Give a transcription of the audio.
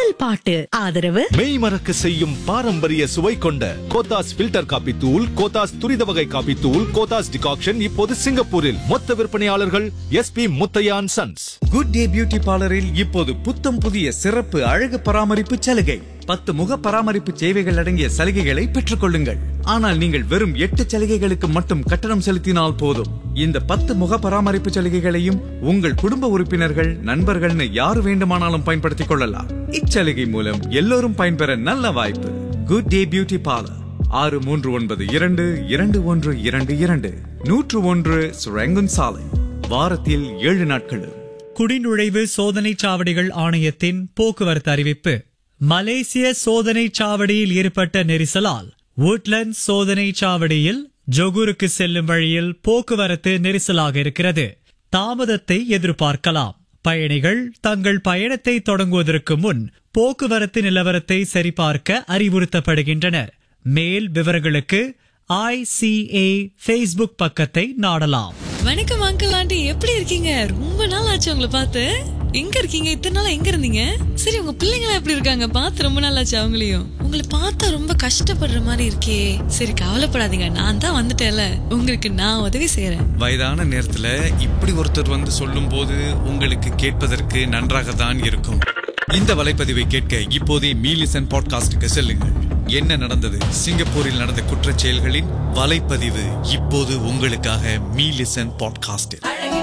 பாட்டு ஆதரவு மெய் மறக்க செய்யும் பாரம்பரிய சுவை கொண்ட கோத்தாஸ் ஃபில்டர் காபி தூள் கோத்தாஸ் துரித வகை காபி தூள் கோத்தாஸ் டிகாக்ஷன் இப்போது சிங்கப்பூரில் மொத்த விற்பனையாளர்கள் SP Muthaiyan sons good day beauty பார்லரில் இப்போது புத்தம் புதிய சிறப்பு அழகு பராமரிப்பு சலுகை பத்து முக பராமரிப்பு சேவைகள் அடங்கிய சலுகைகளை பெற்றுக் கொள்ளுங்கள் ஆனால் நீங்கள் வெறும் எட்டு சலுகைகளுக்கு மட்டும் கட்டணம் செலுத்தினால் போதும் இந்த பத்து முக பராமரிப்பு சலுகைகளையும் உங்கள் குடும்ப உறுப்பினர்கள் நண்பர்கள்னு யார் வேண்டுமானாலும் பயன்படுத்திக் கொள்ளலாம் இச்சலுகை மூலம் எல்லோரும் பயன்பெற நல்ல வாய்ப்பு குட் டே பியூட்டி பார்லர் ஆறு மூன்று ஒன்பது இரண்டு இரண்டு ஒன்று இரண்டு இரண்டு நூற்று ஒன்று சுரங்கன் சாலை வாரத்தில் ஏழு நாட்களும் குடிநுழைவு சோதனைச் சாவடிகள் ஆணையத்தின் போக்குவரத்து அறிவிப்பு மலேசிய சோதனைச் சாவடியில் ஏற்பட்ட நெரிசலால் woodlands சோதனைச் சாவடியில் ஜொகூருக்கு செல்லும் வழியில் போக்குவரத்து நெரிசலாக இருக்கிறது தாமதத்தை எதிர்பார்க்கலாம் பயணிகள் தங்கள் பயணத்தை தொடங்குவதற்கு முன் போக்குவரத்து நிலவரத்தை சரிபார்க்க அறிவுறுத்தப்படுகின்றனர் மேல் விவரங்களுக்கு ஐசிஏ ஃபேஸ்புக் பக்கத்தை நாடலாம் வணக்கம் அங்கிள் ஆண்டி எப்படி இருக்கீங்க ரொம்ப நாள் ஆச்சு உங்களை பார்த்து எங்க இருக்கீங்க இத்தனை நாள் எங்க இருந்தீங்க சரி உங்க பிள்ளைங்களா எப்படி இருக்காங்க பார்த்து ரொம்ப நாள் ஆச்சு அவங்களையும் உங்களை பார்த்தா ரொம்ப கஷ்டப்படுற மாதிரி இருக்கே சரி கவலைப்படாதீங்க நான் தான் வந்துட்டேன்ல உங்களுக்கு நான் உதவி செய்யறேன் வயதான நேரத்துல இப்படி ஒருத்தர் வந்து சொல்லும் போது உங்களுக்கு கேட்பதற்கு நன்றாக தான் இருக்கும் இந்த வலைப்பதிவை கேட்க இப்போதே மீலிசன் பாட்காஸ்டுக்கு செல்லுங்கள் என்ன நடந்தது சிங்கப்பூரில் நடந்த குற்றச் செயல்களின் வலைப்பதிவு இப்போது உங்களுக்காக மீலிசன் பாட்காஸ்டில்